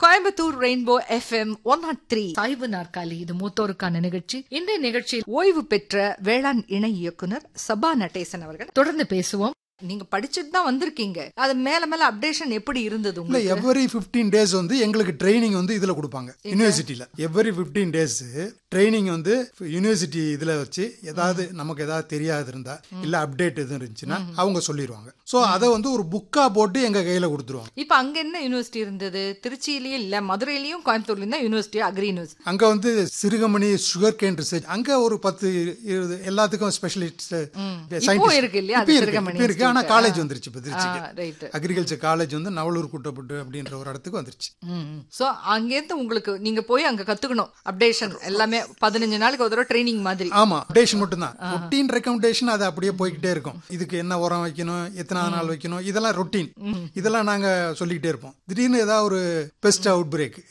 Coimbatore rainbow FM one naught three சாய்வு நாற்காலி இது மூத்தோருக்கான நிகழ்ச்சி இந்த நிகழ்ச்சியில் ஓய்வு பெற்ற வேளாண் இணை இயக்குனர் சபா நட்டேசன் அவர்கள் தொடர்ந்து பேசுவோம் நீங்க படிச்சுட்டு தான் வந்திருக்கீங்க அது மேல மேல அப்டேஷன் எப்படி இருந்தது இல்ல உங்களுக்கு எவ்வரி ஃபிஃப்டீன் டேஸ் வந்து எங்களுக்கு ட்ரைனிங் வந்து இதுல கொடுப்பாங்க யூனிவர்சிட்டியில எவ்வரி ஃபிஃப்டீன் டேஸ் ட்ரைனிங் வந்து யூனிவர்சிட்டி இதுல வச்சு ஏதாவது நமக்கு ஏதாவது தெரியாது இருந்தா இல்ல அப்டேட் எதுவும் இருந்துச்சுன்னா அவங்க சொல்லிடுவாங்க ஸோ அதை வந்து ஒரு புக்கா போட்டு எங்க கையில கொடுத்துருவாங்க இப்ப அங்க என்ன யூனிவர்சிட்டி இருந்தது திருச்சியிலயும் இல்ல மதுரையிலயும் கோயம்புத்தூர்லயும் தான் யூனிவர்சிட்டி அக்ரி யூனிவர்சிட்டி அங்க வந்து சிறுகமணி சுகர் கேன் ரிசர்ச் அங்க ஒரு பத்து இருபது எல்லாத்துக்கும் ஸ்பெஷலிஸ்ட் இப்போ இருக்கு இல்லையா, அது சிறுகமணி இருக்கு ஆனா institute. காலேஜ் வந்துருச்சு இப்போ திருச்சிக்கு ரைட் அக்ரிகல்ச்சர் காலேஜ் வந்து நவலூர் கூட்டப்பட்டு அப்படின்ற ஒரு இடத்துக்கு வந்துருச்சு சோ அங்கேருந்து உங்களுக்கு நீங்க போய் அங்க கத்துக்கணும் அப்டேஷன் எல்லாமே பதினஞ்சு நாளுக்கு ஒரு தடவை ட்ரைனிங் மாதிரி ஆமா அப்டேஷன் மட்டும்தான் ரொட்டீன் ரெக்கமெண்டேஷன் அது அப்படியே போய்கிட்டே இருக்கும் இதுக்கு என்ன உரம் வைக்கணும் எத்தனாவது நாள் வைக்கணும் இதெல்லாம் ரொட்டீன் இதெல்லாம் நாங்க சொல்லிக்கிட்டே இருப்போம் திடீர்னு ஏதாவது ஒரு பெஸ்ட் அவுட் பிரேக்